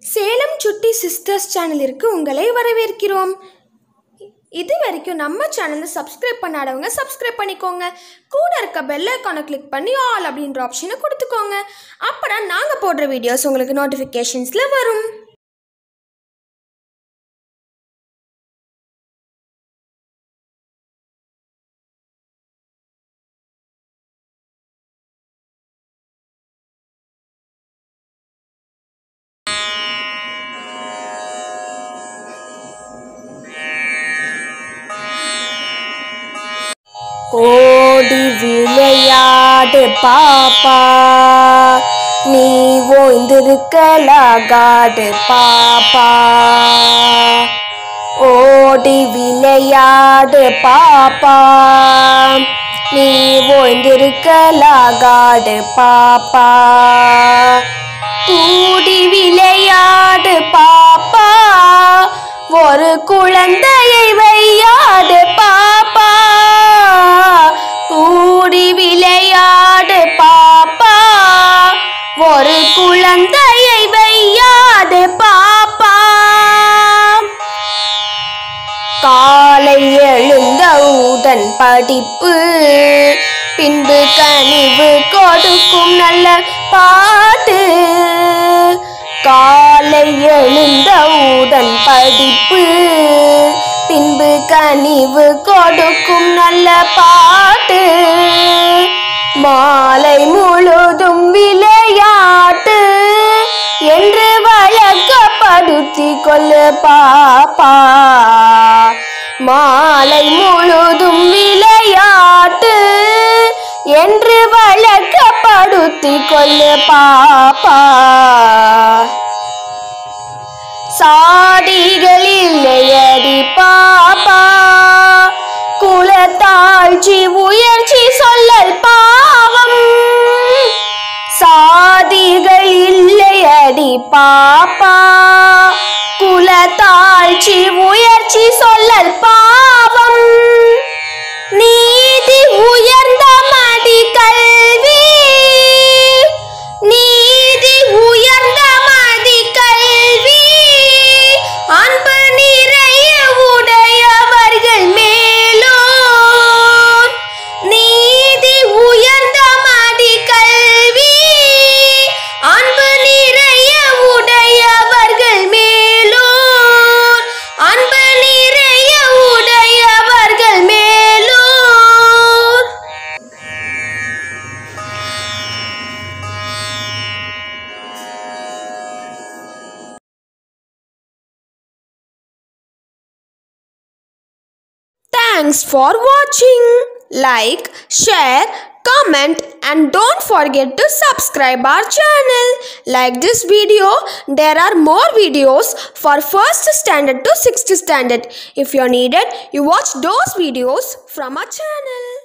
சேலம் சுட்டி சிஸ்டர்ஸ் சேனலிற்கு உங்களை வரவேற்கிறோம் இது வரைக்கும் நம்ம சேனலை சப்ஸ்கிரைப் பண்ணாதவங்க சப்ஸ்கிரைப் பண்ணிக்கோங்க கூட இருக்க பெல் ஐக்கானை கிளிக் பண்ணி ஆல் அப்படின்ற ஆப்ஷனை கொடுத்துக்கோங்க அப்போ தான் நாங்கள் போடுற வீடியோஸ் உங்களுக்கு நோட்டிஃபிகேஷன்ஸில் வரும் ஓடி விளையாடு பாப்பா நீ ஓய்ந்திருக்கலாகாடு பாப்பா ஓடி விளையாடு பாப்பா நீ ஓய்ந்திருக்கலாகாடு பாப்பா கூடி விளையாடு பாப்பா ஒரு குழந்தையை வையாது பாப்பா கூடி விளையாடு பாப்பா ஒரு குழந்தையை வையாது பாப்பா காலை எழுந்தவுடன் படிப்பு பின்பு கனிவு கொடுக்கும் நல்ல பாட்டு காலை எழுந்தவுடன் படிப்பு பின்பு கனிவு கொடுக்கும் நல்ல பாட்டு மாலை முழுதும் விளையாட்டு என்று வழக்கப்படுத்தி கொள்ளு பாப்பா மாலை முழுதும் விளையாட்டு என்று வழக்கப்படுத்தி கொள்ளு பாப்பா சாடிகள் இல்லையடி பாப்பா குலத்தாழ்ச்சி உயர்ச்சி சொல்லல் பாவம் சாதிகள் இல்லையடி பாப்பா குலத்தாழ்ச்சி உயர்ச்சி சொல்லல் பாவம் நீதி உயர்ந்த மடி கல்வி நீதி உயர்ந்த மடி கல்வி அன்பு நிறைய உடையவர்கள் மேலோர் நீதி உயர்ந்த மடி கல்வி அன்பு நிறைய உடையவர்கள் மேலோர் அன்பு நிறைய உடையவர்கள் மேலோர் Thanks for watching. Like, share, comment and don't forget to subscribe our channel. Like this video, there are more videos for 1st standard to 6th standard. If you're needed, you watch those videos from our channel.